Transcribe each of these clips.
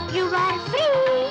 you ఆర్ ఫ్రీ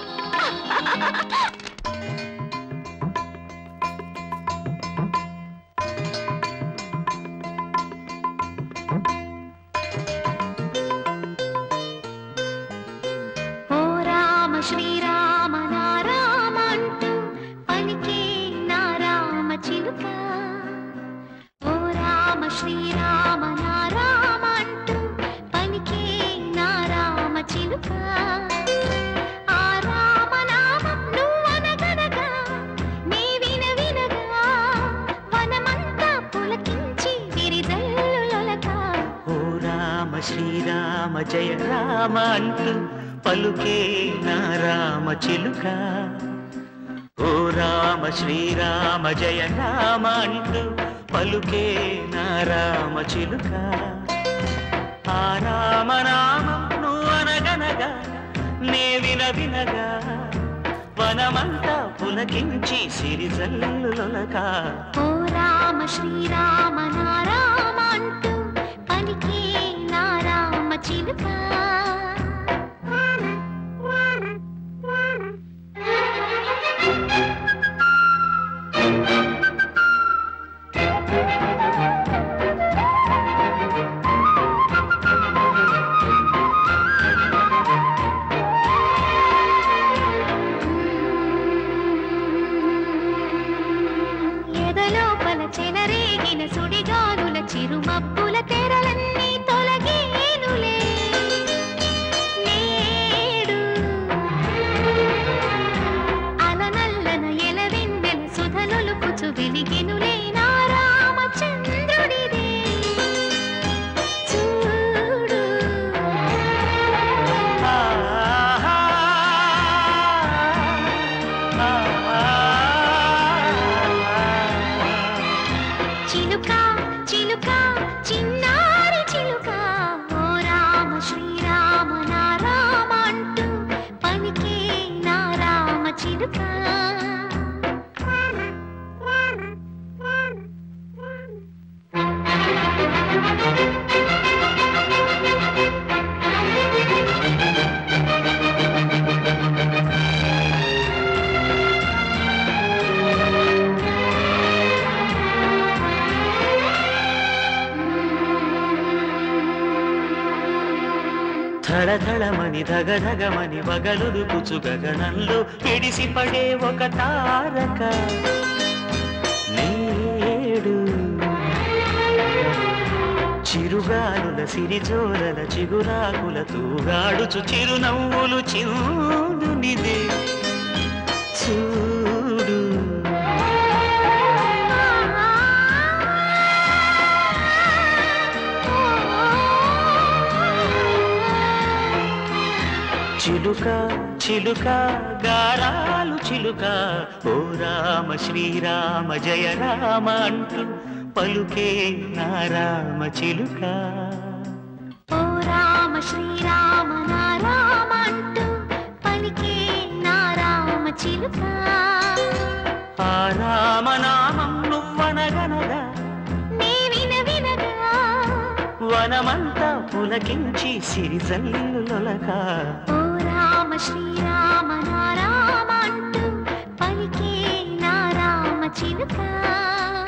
ఓ రామ శ్రీరామ నారామ అంటూ పలికే నారామ చిలుక ఓ రామ శ్రీరామ నారామ అంటూ పలికే నారామ చిలుక ఆ రామ నామం నువ్వనగనగా నీ విన వినగా వనమంతా పులకించి విరిజల్లులొలక ఓ రామ శ్రీరామ జయ రామ అంటూ పలుకే నా రామ చిలుక ఓ రామ శ్రీరామ జయ రామ అంటూ పలుకే నా రామ చిలుక ఆ రామ నామం నువ్వు అనగనగా నే విన వినగా వనమంతా పులకించి సిరిజల్లులొలక ఓ రామ శ్రీరామ నారామ అంటూ పలికే నారామ చిలుక ఎదలోపల చెలరేగిన సుడిగాలుల చిరుమబ్బుల తెరలన్నీ తొలగేనులే నేడు అలనల్లన ఎలవెన్నెల సుధనులుకుచు వెలిగెనులే నా రామచంద్రుడిదే చూడు చిలుక చిలుక చిన్నారి చిలుక ఓ రామ శ్రీరామ నారామ అంటూ పలికే నారామ చిలుక ధడధడమని ధగధగమని వగలురుకుచు గగనంలో ఎడిసి పడే ఒక తారక నేడు చిరుగాలుల సిరిజోలల చిగురాకుల తూగాడుచు చిరునవ్వులు చిందునిదే చూడు చిలుక చిలుక గారాలు చిలుక ఓ రామ శ్రీరామ జయ రామ అంటూ పలుకే నా రామ చిలుక ఓ రామ శ్రీరామ నారామ అంటూ పలికే నారామ చిలుక ఆ రామనామం నువ్వనగనగా నే విన వినగా వనమంతా పులకించి సిరిజల్లులొలక ఓ రామ శ్రీరామ నారామ అంటూ పలికే నారామ చిలుక